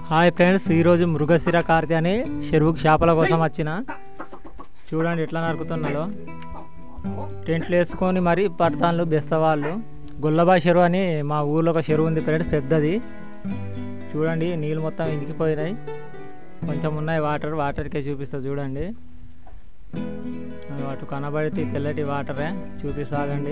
hi friends ఈరోజు మృగశిర కార్తె అని చెరువుకి చేపల కోసం వచ్చిన చూడండి ఎట్లా నరుకుతున్నాలో టెంట్లు వేసుకొని మరి పడతాన్లు బెస్తవాళ్ళు గొల్లబా చెరువు అని మా ఊర్లో ఒక చెరువు ఉంది ఫ్రెండ్స్ పెద్దది చూడండి నీళ్ళు మొత్తం ఇంకిపోయినాయి కొంచెం ఉన్నాయి వాటర్ వాటర్కే చూపిస్తా చూడండి అటు కనబడితే తెల్లటి వాటరే చూపిస్తాగండి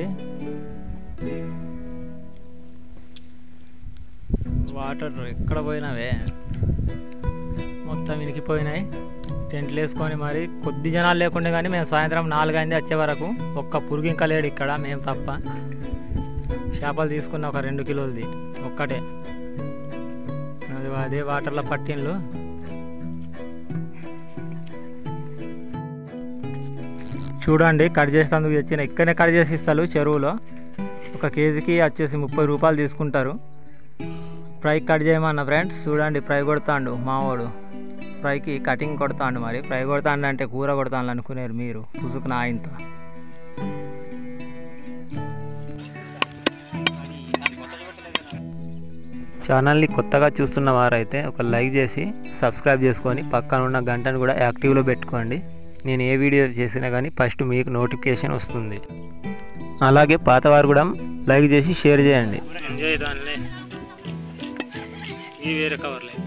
వాటర్ ఎక్కడ పోయినావే మొత్తం ఇనికిపోయినాయి టెంట్లు వేసుకొని మరి కొద్ది జనాలు లేకుండా కానీ మేము సాయంత్రం నాలుగైంది వచ్చే వరకు ఒక్క పురుగు ఇంకా లేడు ఇక్కడ మేము తప్ప చేపలు తీసుకున్న ఒక రెండు కిలోలది ఒక్కటే అది అదే వాటర్లో పట్టిండ్లు చూడండి కట్ చేసేందుకు తెచ్చిన ఇక్కడనే కట్ చేసి ఇస్తారు చెరువులో ఒక కేజీకి వచ్చేసి ముప్పై రూపాయలు తీసుకుంటారు ఫ్రై కట్ చేయమన్న ఫ్రెండ్స్ చూడండి ఫ్రై కొడతాండు మావాడు ఫ్రైకి కటింగ్ కొడతాండు మరి ఫ్రై కొడతాండు అంటే కూర కొడతాను అనుకునేరు మీరు పుసుకున ఆయనతో ఛానల్ని కొత్తగా చూస్తున్న వారైతే ఒక లైక్ చేసి సబ్స్క్రైబ్ చేసుకొని పక్కన ఉన్న గంటను కూడా యాక్టివ్లో పెట్టుకోండి నేను ఏ వీడియో చేసినా కానీ ఫస్ట్ మీకు నోటిఫికేషన్ వస్తుంది అలాగే పాతవారు కూడా లైక్ చేసి షేర్ చేయండి ఎంజాయ్ దానిలే ఈ వేరే కవర్లే